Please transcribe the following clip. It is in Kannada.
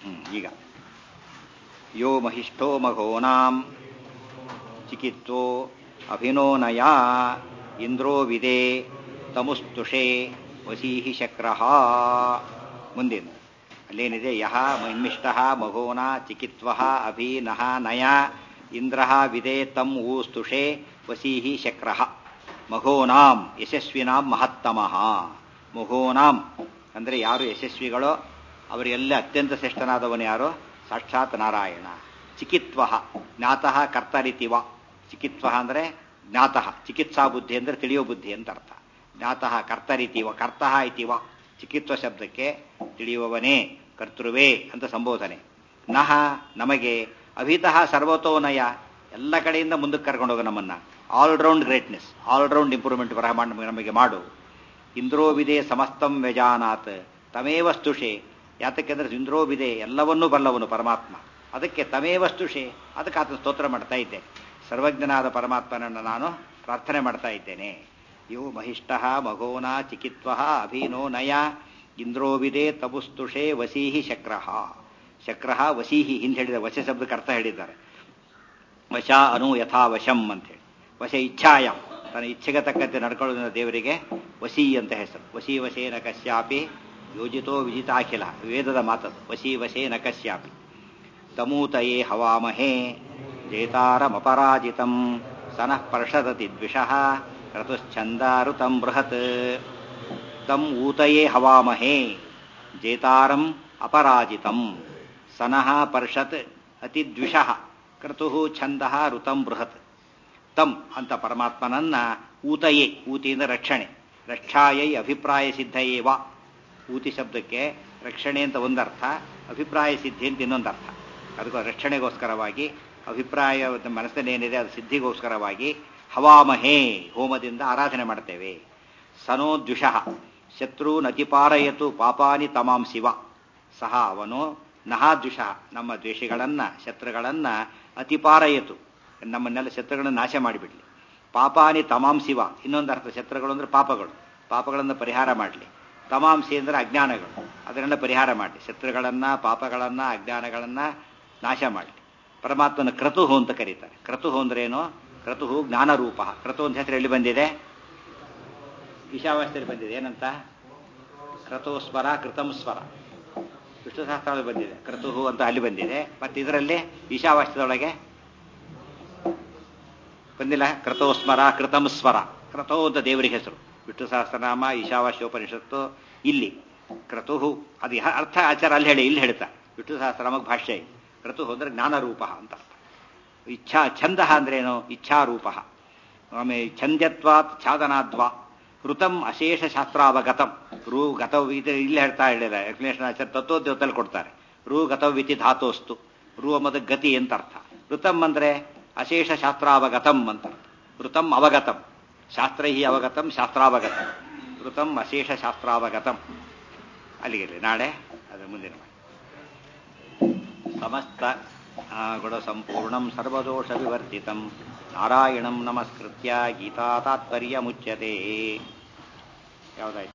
ಹ್ಮ್, ಈಗ ಯೋ ಮಹಿಷ್ಠೋ ಮಘೋನಾಂ ಚಿಕಿತ್ಸೋ ಅಭಿನೋನಯ ಇಂದ್ರೋ ವಿದೆ ತಮುಸ್ತುಷೆ ವಸೀಹಿ ಶಕ್ರಃ ಮುಂದಿನ ಅಲ್ಲೇನಿದೆ ಯಹ ಮಹಿಷ್ಠ ಮಘೋನ ಚಿಕಿತ್ವ ಅಭಿನಃ ನಯ ಇಂದ್ರ ವಿದೆ ತಂ ಊಸ್ತುಷೆ ವಸೀಹಿ ಶಕ್ರಃ ಮಘೋನಾಂ ಯಶಸ್ವಿನಾಂ ಮಹತ್ತಮಃ ಮಘೋನಾಂ ಅಂದರೆ ಯಾರು ಯಶಸ್ವಿಗಳೋ ಅವರಿಗೆಲ್ಲ ಅತ್ಯಂತ ಶ್ರೇಷ್ಠನಾದವನು ಯಾರು ಸಾಕ್ಷಾತ್ ನಾರಾಯಣ ಚಿಕಿತ್ವ ಜ್ಞಾತಃ ಕರ್ತರಿತಿವ ಚಿಕಿತ್ವ ಅಂದರೆ ಜ್ಞಾತಃ ಚಿಕಿತ್ಸಾ ಬುದ್ಧಿ ಅಂದರೆ ತಿಳಿಯೋ ಬುದ್ಧಿ ಅಂತ ಅರ್ಥ ಜ್ಞಾತಃ ಕರ್ತರಿತಿವ ಕರ್ತಃ ಇತಿವ ಚಿಕಿತ್ವ ಶಬ್ದಕ್ಕೆ ತಿಳಿಯುವವನೇ ಕರ್ತೃವೇ ಅಂತ ಸಂಬೋಧನೆ ನಹ ನಮಗೆ ಅಭಿತಃ ಸರ್ವತೋನಯ ಎಲ್ಲ ಕಡೆಯಿಂದ ಮುಂದಕ್ಕೆ ಕರ್ಕೊಂಡು ಹೋಗೋ ನಮ್ಮನ್ನ ಆಲ್ರೌಂಡ್ ಗ್ರೇಟ್ನೆಸ್ ಆಲ್ರೌಂಡ್ ಇಂಪ್ರೂವ್ಮೆಂಟ್ ಬರಹ ಮಾಡ್- ನಮಗೆ ಮಾಡು ಇಂದ್ರೋವಿದೆ ಸಮಸ್ತಂ ವ್ಯಜಾನಾತ್ ತಮೇವ ಸ್ತುಷೆ ಯಾತಕ್ಕೆಂದ್ರೆ ಇಂದ್ರೋವಿದೆ ಎಲ್ಲವನ್ನೂ ಬಲ್ಲವನು ಪರಮಾತ್ಮ ಅದಕ್ಕೆ ತಮೇವ ಸ್ತುಷೆ ಅದಕ್ಕೆ ಆತ ಸ್ತೋತ್ರ ಮಾಡ್ತಾ ಇದ್ದೆ ಸರ್ವಜ್ಞನಾದ ಪರಮಾತ್ಮನನ್ನು ನಾನು ಪ್ರಾರ್ಥನೆ ಮಾಡ್ತಾ ಇದ್ದೇನೆ ಇವು ಮಹಿಷ್ಠ ಮಘೋನ ಚಿಕಿತ್ವ ಅಭಿನೋ ನಯ ಇಂದ್ರೋವಿದೆ ತಬುಸ್ತುಷೆ ವಸೀಹಿ ಶಕ್ರಃ ಶಕ್ರಃ ವಸೀಹಿ ಹಿಂದೆ ಹೇಳಿದ ವಶ ಶಬ್ದಕ್ಕೆ ಅರ್ಥ ಹೇಳಿದ್ದಾರೆ ವಶ ಅನು ಯಥಾ ವಶಂ ಅಂತೇಳಿ ವಶ ಇಚ್ಛಾಯ ತನ್ನ ಇಚ್ಛೆಗೆ ತಕ್ಕಂತೆ ನಡ್ಕೊಳ್ಳೋದ್ರಿಂದ ದೇವರಿಗೆ ವಸಿ ಅಂತ ಹೆಸರು ವಸಿ ವಶೇನ ಕಶ್ಯಾಪಿ ಯೋಜಿತೋ ವಿಜಿತಾಖಿಲ ವೇದದ ಮಾತದು ವಸಿ ವಶೇನ ಕಶ್ಯಾಪಿ ತಮೂತಯೇ ಹವಾಮಹೇ ಜೇತಾರಮಪರಾಜಿತಂ ಸನಃ ಪರ್ಷದತಿ ದ್ವಿಷಃ ಋತುಶ್ಚಂದಾರುತಂ ಬೃಹತ್ ತಂ ಊತಯೇ ಹವಾಮಹೇ ಜೇತಾರಂ ಅಪರಾಜಿತಂ ಸನಃ ಪರ್ಷತ್ ಅತಿದ್ವಿಷಃ ಕ್ರತು ಛಂದಃ ಋತಂ ಬೃಹತ್ ತಂ ಅಂತ ಪರಮಾತ್ಮನನ್ನ ಊತಯೇ ಊತಿಯಿಂದ ರಕ್ಷಣೆ ರಕ್ಷಾಯೈ ಅಭಿಪ್ರಾಯ ಸಿದ್ಧಯೇವ ಊತಿ ಶಬ್ದಕ್ಕೆ ರಕ್ಷಣೆ ಅಂತ ಒಂದರ್ಥ ಅಭಿಪ್ರಾಯ ಸಿದ್ಧಿ ಅಂತ ಇನ್ನೊಂದರ್ಥ ಅದಕ್ಕೂ ರಕ್ಷಣೆಗೋಸ್ಕರವಾಗಿ ಅಭಿಪ್ರಾಯ ಮನಸ್ಸಿನಲ್ಲಿ ಏನಿದೆ ಅದು ಸಿದ್ಧಿಗೋಸ್ಕರವಾಗಿ ಹವಾಮಹೇ ಹೋಮದಿಂದ ಆರಾಧನೆ ಮಾಡ್ತೇವೆ ಸನೋ ದ್ವಿಷಃ ಶತ್ರು ನತಿಪಾರಯತು ಪಾಪಾನಿ ತಮಾಂ ಶಿವ ಸಹ ಅವನು ನಹಾದ್ವಿಷ ನಮ್ಮ ದ್ವೇಷಗಳನ್ನ ಶತ್ರುಗಳನ್ನ ಅತಿಪಾರಯತು ನಮ್ಮನ್ನೆಲ್ಲ ಶತ್ರುಗಳನ್ನು ನಾಶ ಮಾಡಿಬಿಡ್ಲಿ ಪಾಪಾನಿ ತಮಾಂ ಶಿವ ಇನ್ನೊಂದು ಅರ್ಥ ಶತ್ರುಗಳು ಅಂದ್ರೆ ಪಾಪಗಳು ಪಾಪಗಳನ್ನು ಪರಿಹಾರ ಮಾಡಲಿ ತಮಾಂಸಿ ಅಂದ್ರೆ ಅಜ್ಞಾನಗಳು ಅದನ್ನೆಲ್ಲ ಪರಿಹಾರ ಮಾಡಲಿ ಶತ್ರುಗಳನ್ನ ಪಾಪಗಳನ್ನ ಅಜ್ಞಾನಗಳನ್ನ ನಾಶ ಮಾಡಲಿ ಪರಮಾತ್ಮನ ಕ್ರತುಹು ಅಂತ ಕರೀತಾರೆ ಕ್ರತುಹು ಅಂದ್ರೇನು ಕ್ರತುಹು ಜ್ಞಾನರೂಪ ಕ್ರತು ಅಂತ ಹೆಸರು ಎಲ್ಲಿ ಬಂದಿದೆ ಈಶಾವಾಸ್ಯದಲ್ಲಿ ಬಂದಿದೆ ಏನಂತ ಕ್ರತು ಸ್ವರ ಕೃತಂ ಸ್ವರ ವಿಷ್ಣು ಸಹಸ್ರದಲ್ಲಿ ಬಂದಿದೆ ಕ್ರತುಹು ಅಂತ ಅಲ್ಲಿ ಬಂದಿದೆ ಮತ್ತೆ ಇದರಲ್ಲಿ ಈಶಾವಾಸ್ಯದೊಳಗೆ ಬಂದಿಲ್ಲ ಕ್ರತೋ ಸ್ಮರ ಕೃತಂ ಸ್ವರ ಕ್ರತೋ ಅಂತ ದೇವರಿಗೆ ಹೆಸರು ವಿಷ್ಣು ಸಹಸ್ರನಾಮ ಈಶಾವಾಸ್ಯೋಪನಿಷತ್ತು ಇಲ್ಲಿ ಕ್ರತುಹು ಅದು ಯಾ- ಅರ್ಥ ಆಚಾರ ಅಲ್ಲಿ ಹೇಳಿ ಇಲ್ಲಿ ಹೇಳ್ತಾ ವಿಷ್ಣು ಸಹಸ್ರನಾಮಕ್ಕೆ ಭಾಷ್ಯ ಇದೆ ಕ್ರತುಹು ಅಂದ್ರೆ ಜ್ಞಾನರೂಪ ಅಂತ ಅರ್ಥ ಇಚ್ಛಾ ಛಂದ ಅಂದ್ರೇನು ಇಚ್ಛಾರೂಪ ಆಮೇಲೆ ಛಂದ್ಯತ್ವಾತ್ ಛಾದನಾದ್ವಾ ಋತಂ ಅಶೇಷ ಶಾಸ್ತ್ರಾವಗತಂ ರು ಗತವ್ ಇದು ಇಲ್ಲಿ ಹೇಳ್ತಾ ಹೇಳಿಲ್ಲ ಎಕ್ಸ್ಪ್ಲೇಷನ್ ಆಚಾರ ತತ್ವೋದ್ಯೋತಲ್ಲಿ ಕೊಡ್ತಾರೆ ರು ಗತವಿತಿ ಧಾತೋಸ್ತು ರು ಅನ್ನೋದು ಗತಿ ಅಂತ ಅರ್ಥ ಋತಂ ಅಂದ್ರೆ ಅಶೇಷ ಶಾಸ್ತ್ರಾವಗತಂ ಅಂತ ಅರ್ಥ. ಋತಂ ಅವಗತಂ ಶಾಸ್ತ್ರೈ ಅವಗತಂ ಶಾಸ್ತ್ರಾವಗತಂ ಋತಂ ಅಶೇಷ ಶಾಸ್ತ್ರಾವಗತಂ ಅಲ್ಲಿಗೆ ನಾಳೆ ಅದು ಮುಂದಿನ ಮಾಡಿ ಸಮಸ್ತ ಆ, ಗುಣ ಸಂಪೂರ್ಣಂ ಸರ್ವದೋಷ ವಿವರ್ಜಿತಂ ನಾರಾಯಣಂ ನಮಸ್ಕೃತ್ಯ ಗೀತಾ ತಾತ್ಪರ್ಯ ಮುಚ್ಯತೆ ಯಾವುದಾಯ್ತು